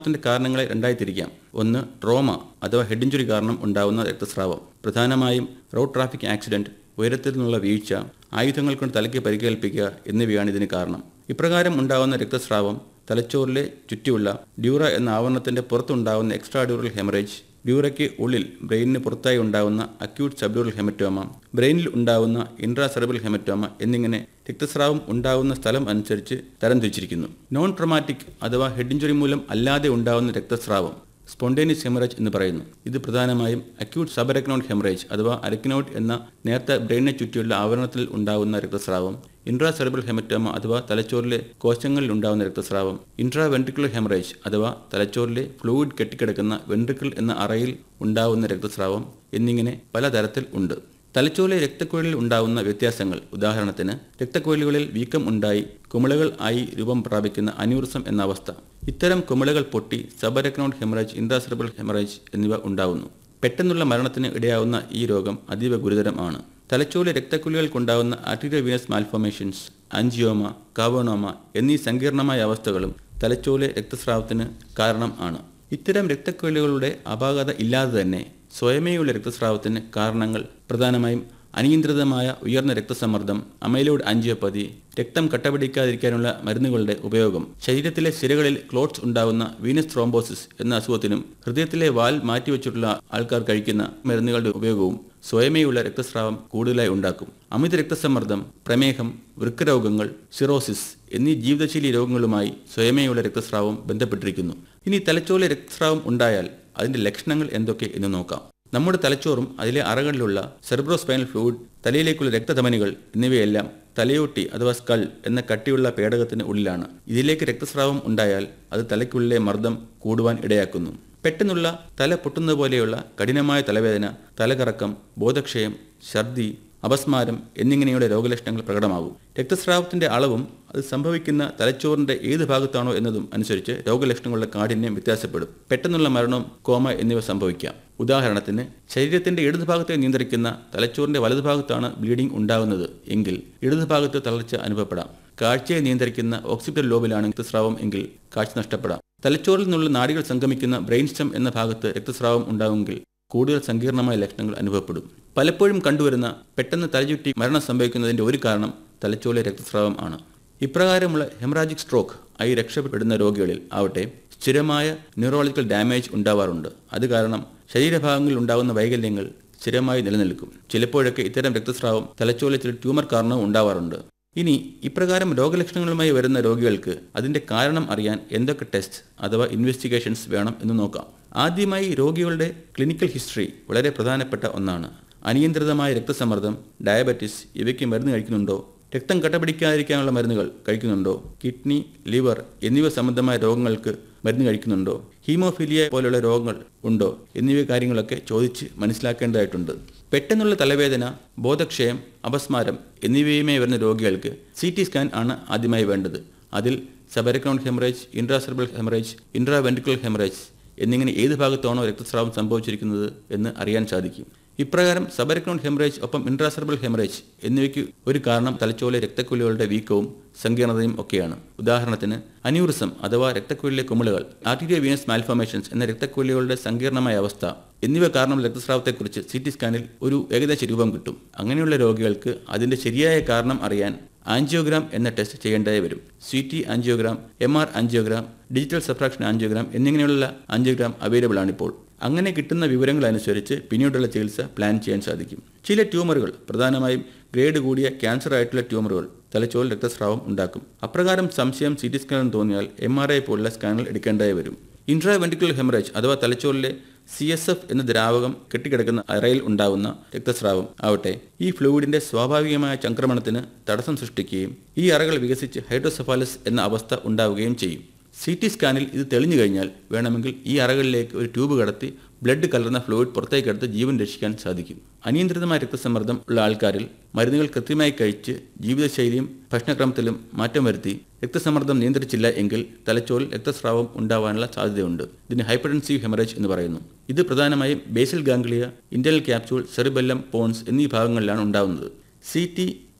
ത്തിന്റെ കാരണങ്ങളെ രണ്ടായി തിരിക്കാം ഒന്ന് ട്രോമ അഥവാ ഹെഡ് ഇഞ്ചുറി കാരണം ഉണ്ടാവുന്ന രക്തസ്രാവം പ്രധാനമായും റോഡ് ട്രാഫിക് ആക്സിഡന്റ് ഉയരത്തിൽ നിന്നുള്ള വീഴ്ച ആയുധങ്ങൾ കൊണ്ട് തലയ്ക്ക് പരിക്കേൽപ്പിക്കുക എന്നിവയാണ് ഇതിന് കാരണം ഇപ്രകാരം ഉണ്ടാവുന്ന രക്തസ്രാവം തലച്ചോറിലെ ചുറ്റിയുള്ള ഡ്യൂറ എന്ന ആവരണത്തിന്റെ പുറത്തുണ്ടാവുന്ന എക്സ്ട്രാ ഡ്യൂറൽ ഹെമറേജ് ഡ്യൂറയ്ക്ക് ഉള്ളിൽ ബ്രെയിനിന് പുറത്തായി ഉണ്ടാവുന്ന അക്യൂട്ട് സബ്ഡ്യൂറൽ ഹെമറ്റോമ ബ്രെയിനിൽ ഉണ്ടാവുന്ന ഇൻട്രാസെറബിൾ ഹെമറ്റോമ എന്നിങ്ങനെ രക്തസ്രാവം ഉണ്ടാവുന്ന സ്ഥലം അനുസരിച്ച് തരംതിരിച്ചിരിക്കുന്നു നോൺ ട്രോമാറ്റിക് അഥവാ ഹെഡ് ഇഞ്ചുറി മൂലം അല്ലാതെ ഉണ്ടാവുന്ന രക്തസ്രാവം സ്പോണ്ടേനിയസ് ഹെമറേജ് എന്ന് പറയുന്നു ഇത് പ്രധാനമായും അക്യൂട്ട് സബരക്നോട്ട് ഹെമറേജ് അഥവാ അരക്നോട്ട് എന്ന നേരത്തെ ബ്രെയിനിനെ ചുറ്റിയുള്ള ആവരണത്തിൽ ഉണ്ടാവുന്ന രക്തസ്രാവം ഇൻട്രാസെറിബിൾ ഹെമറ്റോമ അഥവാ തലച്ചോറിലെ കോശങ്ങളിൽ ഉണ്ടാവുന്ന രക്തസ്രാവം ഇൻട്രാ വെൻട്രിക്കുലർ ഹെമറേജ് അഥവാ തലച്ചോറിലെ ഫ്ലൂയിഡ് കെട്ടിക്കിടക്കുന്ന വെൻട്രിക്കിൾ എന്ന അറയിൽ ഉണ്ടാവുന്ന രക്തസ്രാവം എന്നിങ്ങനെ പലതരത്തിൽ ഉണ്ട് തലച്ചോറിലെ രക്തക്കുഴലിൽ ഉണ്ടാവുന്ന വ്യത്യാസങ്ങൾ ഉദാഹരണത്തിന് രക്തക്കുഴലുകളിൽ വീക്കം ഉണ്ടായി കുമിളകൾ ആയി രൂപം പ്രാപിക്കുന്ന അന്യൂറിസം എന്ന അവസ്ഥ ഇത്തരം കുമിളകൾ പൊട്ടി സബരക്നോട്ട് ഹെമറേജ് ഇൻട്രാസെറിബിൾ ഹെമറേജ് എന്നിവ ഉണ്ടാവുന്നു പെട്ടെന്നുള്ള മരണത്തിന് ഇടയാവുന്ന ഈ രോഗം അതീവ ഗുരുതരമാണ് തലച്ചോറിലെ രക്തക്കുഴലുകൾക്കുണ്ടാവുന്ന arterio venous malformations angioma cavernoma എന്നീ സങ്കീർണമായ അവസ്ഥകളും തലച്ചോറിലെ രക്തസ്രാവത്തിന് കാരണം ആണ് ഇത്തരം രക്തക്കുഴലുകളുടെ അപാകത ഇല്ലാതെ തന്നെ സ്വയമേയുള്ള രക്തസ്രാവത്തിന് കാരണങ്ങൾ പ്രധാനമായും അനിയന്ത്രിതമായ ഉയർന്ന രക്തസമ്മർദ്ദം അമൈലോയ്ഡ് ആൻജിയോപ്പതി രക്തം കട്ടപിടിക്കാതിരിക്കാനുള്ള മരുന്നുകളുടെ ഉപയോഗം ശരീരത്തിലെ സിരകളിൽ ക്ലോട്ട്സ് ഉണ്ടാകുന്ന വീനസ് ത്രോംബോസിസ് എന്ന അസുഖത്തിനും ഹൃദയത്തിലെ വാൽ മാറ്റിവെച്ചിട്ടുള്ള ആൾക്കാർ കഴിക്കുന്ന മരുന്നുകളുടെ ഉപയോഗവും സ്വയമേയുള്ള രക്തസ്രാവം കൂടുതലായി ഉണ്ടാക്കും അമിത രക്തസമ്മർദ്ദം പ്രമേഹം വൃക്കരോഗങ്ങൾ സിറോസിസ് എന്നീ ജീവിതശൈലി രോഗങ്ങളുമായി സ്വയമേയുള്ള രക്തസ്രാവം ബന്ധപ്പെട്ടിരിക്കുന്നു ഇനി തലച്ചോറിലെ രക്തസ്രാവം ഉണ്ടായാൽ അതിന്റെ ലക്ഷണങ്ങൾ എന്തൊക്കെ എന്ന് നോക്കാം നമ്മുടെ തലച്ചോറും അതിലെ അറകളിലുള്ള സെർബ്രോസ്പൈനൽ ഫ്ലൂയിഡ് തലയിലേക്കുള്ള രക്തധമനികൾ എന്നിവയെല്ലാം തലയോട്ടി അഥവാ സ്കൾ എന്ന കട്ടിയുള്ള പേടകത്തിന് ഉള്ളിലാണ് ഇതിലേക്ക് രക്തസ്രാവം ഉണ്ടായാൽ അത് തലയ്ക്കുള്ളിലെ മർദ്ദം കൂടുവാൻ ഇടയാക്കുന്നു പെട്ടെന്നുള്ള തല പൊട്ടുന്നത് പോലെയുള്ള കഠിനമായ തലവേദന തലകറക്കം ബോധക്ഷയം ഛർദി അപസ്മാരം എന്നിങ്ങനെയുള്ള രോഗലക്ഷണങ്ങൾ പ്രകടമാകും രക്തസ്രാവത്തിന്റെ അളവും അത് സംഭവിക്കുന്ന തലച്ചോറിന്റെ ഏത് ഭാഗത്താണോ എന്നതും അനുസരിച്ച് രോഗലക്ഷണങ്ങളുടെ കാഠിന്യം വ്യത്യാസപ്പെടും പെട്ടെന്നുള്ള മരണവും കോമ എന്നിവ സംഭവിക്കാം ഉദാഹരണത്തിന് ശരീരത്തിന്റെ ഇടതുഭാഗത്തെ നിയന്ത്രിക്കുന്ന തലച്ചോറിന്റെ വലതുഭാഗത്താണ് ബ്ലീഡിംഗ് ഉണ്ടാകുന്നത് എങ്കിൽ ഇടതുഭാഗത്ത് തളർച്ച അനുഭവപ്പെടാം കാഴ്ചയെ നിയന്ത്രിക്കുന്ന ഓക്സിപിറ്റൽ ലോബിലാണ് രക്തസ്രാവം എങ്കിൽ കാഴ്ച നഷ്ടപ്പെടാം തലച്ചോറിൽ നിന്നുള്ള നാഡികൾ സംഗമിക്കുന്ന ബ്രെയിൻ സ്റ്റം എന്ന ഭാഗത്ത് രക്തസ്രാവം ഉണ്ടാകുമെങ്കിൽ കൂടുതൽ സങ്കീർണമായ ലക്ഷണങ്ങൾ അനുഭവപ്പെടും പലപ്പോഴും കണ്ടുവരുന്ന പെട്ടെന്ന് തലചുറ്റി മരണം സംഭവിക്കുന്നതിന്റെ ഒരു കാരണം തലച്ചോറിലെ രക്തസ്രാവം ആണ് ഇപ്രകാരമുള്ള ഹെമറാജിക് സ്ട്രോക്ക് ആയി രക്ഷപ്പെടുന്ന രോഗികളിൽ ആവട്ടെ സ്ഥിരമായ ന്യൂറോളജിക്കൽ ഡാമേജ് ഉണ്ടാവാറുണ്ട് അത് കാരണം ശരീരഭാഗങ്ങളിൽ ഉണ്ടാകുന്ന വൈകല്യങ്ങൾ സ്ഥിരമായി നിലനിൽക്കും ചിലപ്പോഴൊക്കെ ഇത്തരം രക്തസ്രാവം തലച്ചോറിലെ ചില ട്യൂമർ കാരണവും ഉണ്ടാവാറുണ്ട് ഇനി ഇപ്രകാരം രോഗലക്ഷണങ്ങളുമായി വരുന്ന രോഗികൾക്ക് അതിന്റെ കാരണം അറിയാൻ എന്തൊക്കെ ടെസ്റ്റ് അഥവാ ഇൻവെസ്റ്റിഗേഷൻസ് വേണം എന്ന് നോക്കാം ആദ്യമായി രോഗികളുടെ ക്ലിനിക്കൽ ഹിസ്റ്ററി വളരെ പ്രധാനപ്പെട്ട ഒന്നാണ് അനിയന്ത്രിതമായ രക്തസമ്മർദ്ദം ഡയബറ്റിസ് ഇവയ്ക്ക് മരുന്ന് കഴിക്കുന്നുണ്ടോ രക്തം കട്ടപിടിക്കാതിരിക്കാനുള്ള മരുന്നുകൾ കഴിക്കുന്നുണ്ടോ കിഡ്നി ലിവർ എന്നിവ സംബന്ധമായ രോഗങ്ങൾക്ക് മരുന്ന് കഴിക്കുന്നുണ്ടോ ഹീമോഫീലിയ പോലുള്ള രോഗങ്ങൾ ഉണ്ടോ എന്നിവ കാര്യങ്ങളൊക്കെ ചോദിച്ച് മനസ്സിലാക്കേണ്ടതായിട്ടുണ്ട് പെട്ടെന്നുള്ള തലവേദന ബോധക്ഷയം അപസ്മാരം എന്നിവയുമായി വരുന്ന രോഗികൾക്ക് സി ടി സ്കാൻ ആണ് ആദ്യമായി വേണ്ടത് അതിൽ subarachnoid haemorrhage intracerebral haemorrhage intraventricular haemorrhage എന്നിങ്ങനെ ഏത് ഭാഗത്താണോ രക്തസ്രാവം സംഭവിച്ചിരിക്കുന്നത് എന്ന് അറിയാൻ സാധിക്കും ഇപ്രകാരം സബരക്നോൺ ഹെമറേജ് ഒപ്പം ഇൻട്രാസെർബിൾ ഹെമറേജ് എന്നിവയ്ക്ക് ഒരു കാരണം തലച്ചോറിലെ രക്തക്കുഴലുകളുടെ വീക്കവും സങ്കീർണതയും ഒക്കെയാണ് ഉദാഹരണത്തിന് അന്യൂറിസം അഥവാ രക്തക്കുഴലിലെ കുമിളുകൾ ആർട്ടീരിയോ വീനസ് മാൽഫോമേഷൻസ് എന്ന രക്തക്കുഴലുകളുടെ സങ്കീർണമായ അവസ്ഥ എന്നിവ കാരണം രക്തസ്രാവത്തെക്കുറിച്ച് സി ടി സ്കാനിൽ ഒരു ഏകദേശ രൂപം കിട്ടും അങ്ങനെയുള്ള രോഗികൾക്ക് അതിന്റെ ശരിയായ കാരണം അറിയാൻ ആൻജിയോഗ്രാം എന്ന ടെസ്റ്റ് ചെയ്യേണ്ടതായി വരും C T angiogram M R angiogram digital subtraction angiogram എന്നിങ്ങനെയുള്ള ആൻജിയോഗ്രാം അവൈലബിൾ ആണിപ്പോൾ അങ്ങനെ കിട്ടുന്ന വിവരങ്ങൾ അനുസരിച്ച് പിന്നീടുള്ള ചികിത്സ പ്ലാൻ ചെയ്യാൻ സാധിക്കും ചില ട്യൂമറുകൾ പ്രധാനമായും ഗ്രേഡ് കൂടിയ ക്യാൻസർ ആയിട്ടുള്ള ട്യൂമറുകൾ തലച്ചോറിൽ രക്തസ്രാവം ഉണ്ടാക്കും അപ്രകാരം സംശയം സി ടി സ്കാൻ തോന്നിയാൽ എം ആർ ഐ പോലുള്ള സ്കാനുകൾ എടുക്കേണ്ടതായി വരും ഇൻട്രാവെൻട്രിക്കുലർ ഹെമറേജ് അഥവാ തലച്ചോറിലെ സി എസ് എഫ് എന്ന ദ്രാവകം കെട്ടിക്കിടക്കുന്ന അറയിൽ ഉണ്ടാവുന്ന രക്തസ്രാവം ആവട്ടെ ഈ ഫ്ലൂയിഡിന്റെ സ്വാഭാവികമായ ചംക്രമണത്തിന് തടസ്സം സൃഷ്ടിക്കുകയും ഈ അറകൾ വികസിച്ച് ഹൈഡ്രോസെഫാലസ് എന്ന അവസ്ഥ ഉണ്ടാവുകയും ചെയ്യും സി ടി സ്കാനിൽ ഇത് തെളിഞ്ഞു കഴിഞ്ഞാൽ വേണമെങ്കിൽ ഈ അറകളിലേക്ക് ഒരു ട്യൂബ് കടത്തി ബ്ലഡ് കലർന്ന ഫ്ലൂയിഡ് പുറത്തേക്കെടുത്ത് ജീവൻ രക്ഷിക്കാൻ സാധിക്കും അനിയന്ത്രിതമായ രക്തസമ്മർദ്ദം ഉള്ള ആൾക്കാരിൽ മരുന്നുകൾ കൃത്യമായി കഴിച്ച് ജീവിതശൈലിയും ഭക്ഷണക്രമത്തിലും മാറ്റം വരുത്തി രക്തസമ്മർദ്ദം നിയന്ത്രിച്ചില്ല എങ്കിൽ തലച്ചോറിൽ രക്തസ്രാവം ഉണ്ടാവാനുള്ള സാധ്യതയുണ്ട് ഇതിന് ഹൈപ്പർടെൻസീവ് ഹെമറേജ് എന്ന് പറയുന്നു ഇത് പ്രധാനമായും basal ganglia internal capsule cerebellum pons എന്നീ ഭാഗങ്ങളിലാണ് ഉണ്ടാവുന്നത് C T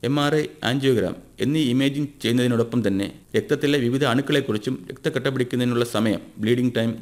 M R I angiogram എന്നീ ഇമേജിംഗ് ചെയ്യുന്നതിനോടൊപ്പം തന്നെ രക്തത്തിലെ വിവിധ അണുക്കളെക്കുറിച്ചും രക്തക്കട്ട പിടിക്കുന്നതിനുള്ള സമയം ബ്ലീഡിംഗ് ടൈം